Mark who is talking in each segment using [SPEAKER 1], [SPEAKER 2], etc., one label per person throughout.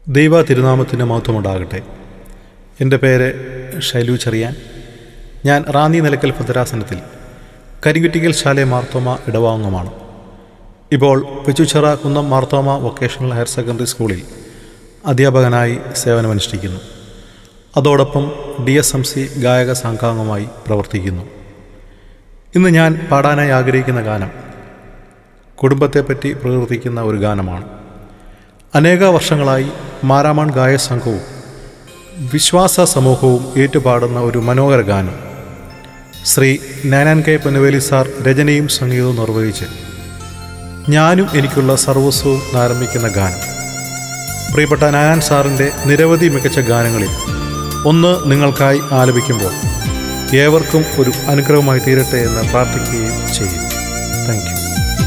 [SPEAKER 1] ദൈവ തിരുനാമത്തിന് മഹത്വമുണ്ടാകട്ടെ എൻ്റെ പേര് ഷൈലു ചെറിയാൻ ഞാൻ റാന്നി നിലക്കൽ ഭദ്രാസനത്തിൽ കരികുറ്റിക്കൽ ശാലെ മാർത്തോമ ഇടവാങ്ങുമാണ് ഇപ്പോൾ പെച്ചുച്ചിറ കുന്നം മാർത്തോമ വൊക്കേഷണൽ ഹയർ സെക്കൻഡറി സ്കൂളിൽ അധ്യാപകനായി സേവനമനുഷ്ഠിക്കുന്നു അതോടൊപ്പം ഡി എസ് എം സി ഗായക സംഘാംഗമായി പ്രവർത്തിക്കുന്നു ഇന്ന് ഞാൻ പാടാനായി ആഗ്രഹിക്കുന്ന ഗാനം കുടുംബത്തെപ്പറ്റി പ്രകീർത്തിക്കുന്ന ഒരു ഗാനമാണ് അനേക വർഷങ്ങളായി മാരാമൺ ഗായ സംഘവും വിശ്വാസ സമൂഹവും ഏറ്റുപാടുന്ന ഒരു മനോഹര ഗാനം ശ്രീ നാനാൻ കെ പൊന്നുവേലി സാർ രചനയും സംഗീതവും നിർവഹിച്ച് ഞാനും എനിക്കുള്ള സർവസ്വവും ആരംഭിക്കുന്ന ഗാനം പ്രിയപ്പെട്ട നാനാൻ സാറിൻ്റെ നിരവധി മികച്ച ഗാനങ്ങളിൽ ഒന്ന് നിങ്ങൾക്കായി ആലപിക്കുമ്പോൾ ഏവർക്കും ഒരു അനുഗ്രഹമായി തീരട്ടെ എന്ന് പ്രാർത്ഥിക്കുകയും ചെയ്യും താങ്ക് യു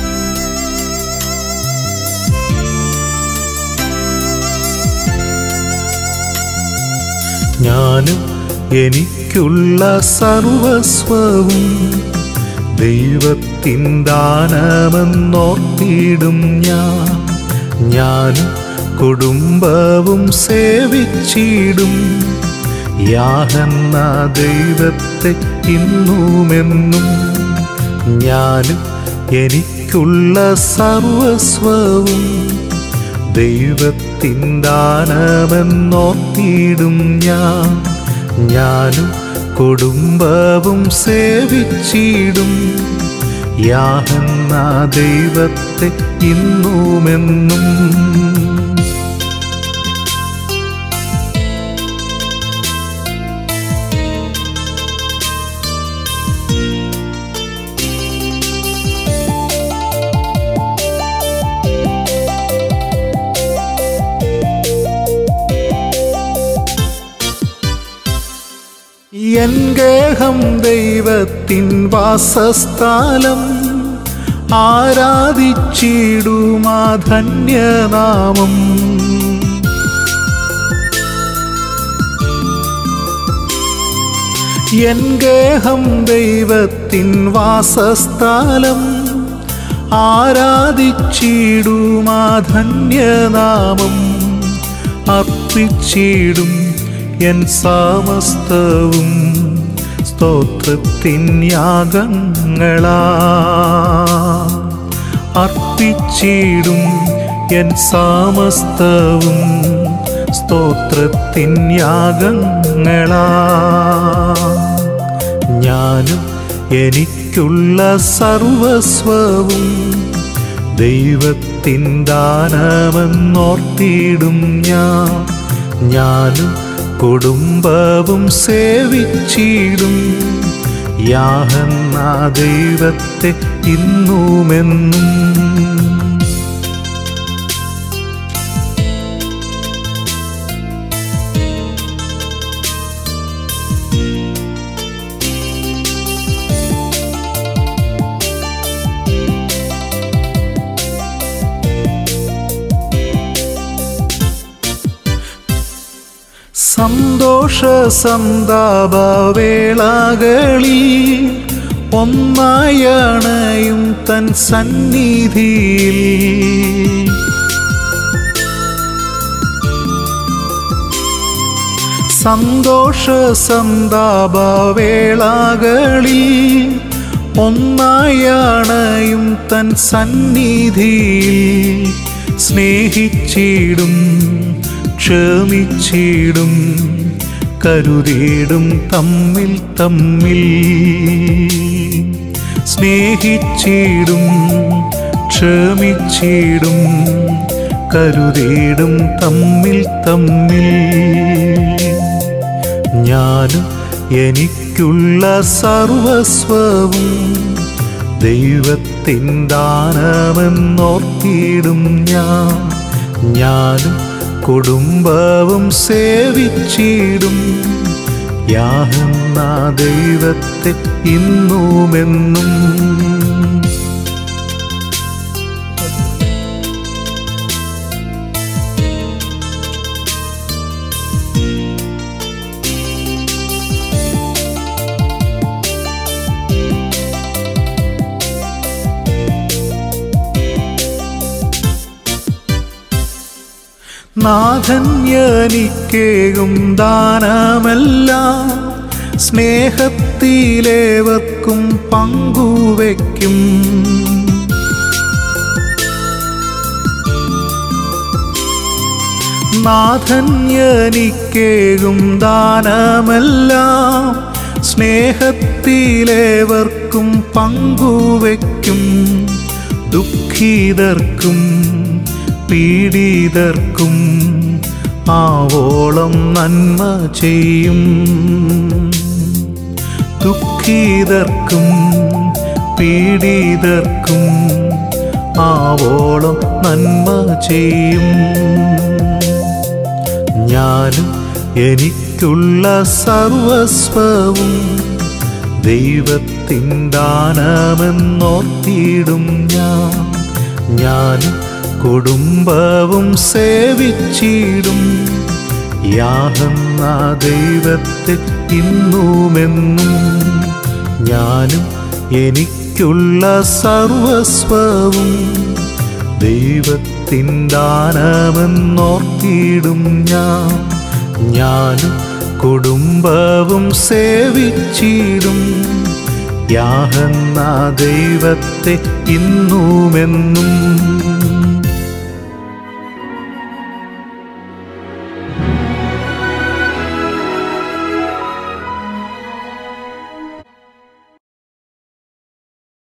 [SPEAKER 2] ഞാനും എനിക്കുള്ള സർവസ്വവും ദൈവത്തിൻ ദാനമെന്നോർത്തിടും ഞാൻ ഞാനും കുടുംബവും സേവിച്ചിടും യാഹന്ന ദൈവത്തെ ഇന്നുമെന്നും ഞാനും എനിക്കുള്ള സർവസ്വവും ദൈവത്തിൻ ദാനമെന്നോർത്തിടും ഞാൻ ഞാനും കുടുംബവും സേവിച്ചിടും യാഹന്ന ദൈവത്തെ ഇന്നുമെന്നും എൻ ഗേഹം ദൈവത്തിൻ വാസസ്ഥലം ആരാധിച്ചിടുമാ ധന്യനാമം എൻ ഗേഹം ദൈവത്തിൻ വാസസ്ഥലം ആരാധിച്ചിടുമാ ധന്യനാമം അർപ്പിച്ചിടും എൻ സമസ്തവും സ്തോത്രത്തിൻ യാഗങ്ങളാ അർപ്പിച്ചിടും എൻ സമസ്തവും സ്തോത്രത്തിൻ യാഗങ്ങളാ ഞാനും എനിക്കുള്ള സർവസ്വവും ദൈവത്തിൻ ദാനമെന്നോർത്തിടും ഞാൻ ഞാനും കുടുംബവും സേവിച്ചിടും യാഹന്ന ദൈവത്തെ ഇന്നുമെന്നും സന്തോഷ സന്താപ വേളകളിൽ ഒന്നായണയും തൻ സന്നിധിയിൽ സന്തോഷ സന്താപ വേളകളിൽ ഒന്നായണയും തൻ സന്നിധിയിൽ സ്നേഹിച്ചിടും ക്ഷമിച്ചിടും കരുതിയിടും തമ്മിൽ തമ്മിൽ സ്നേഹിച്ചിടും ക്ഷമിച്ചിടും കരുതിയിടും തമ്മിൽ തമ്മിൽ ഞാനും എനിക്കുള്ള സർവസ്വവും ദൈവത്തിൻ ദാനമെന്നോർത്തിടും ഞാൻ ഞാനും കുടുംബവും സേവിച്ചിടും യാഹന്ന ദൈവത്തെ ഇന്നുമെന്നും നാഥൻ എനിക്കേകും ദാനമെല്ലാം സ്നേഹത്തിലേവർക്കും പങ്കുവയ്ക്കും നാഥൻ എനിക്കേകും ദാനമെല്ലാം സ്നേഹത്തിലേവർക്കും പങ്കുവയ്ക്കും ദുഃഖിതർക്കും പീഡിതർക്കും ആവോളം നന്മ ചെയ്യും ദുഃഖിതർക്കും പീഡിതർക്കും ആവോളം നന്മ ചെയ്യും ഞാനും എനിക്കുള്ള സർവസ്വവും ദൈവത്തിൻ ദാനമെന്നോർത്തിയിടും ഞാൻ ഞാനും കുടുംബവും സേവിച്ചിടും യാഹെന്ന ദൈവത്തെ ഇന്നുമെന്നും ഞാനും എനിക്കുള്ള സർവസ്വവും ദൈവത്തിൻ ദാനമെന്നോർത്തിയിടും ഞാൻ ഞാനും കുടുംബവും സേവിച്ചിടും യാഹെന്ന ദൈവത്തെ ഇന്നുമെന്നും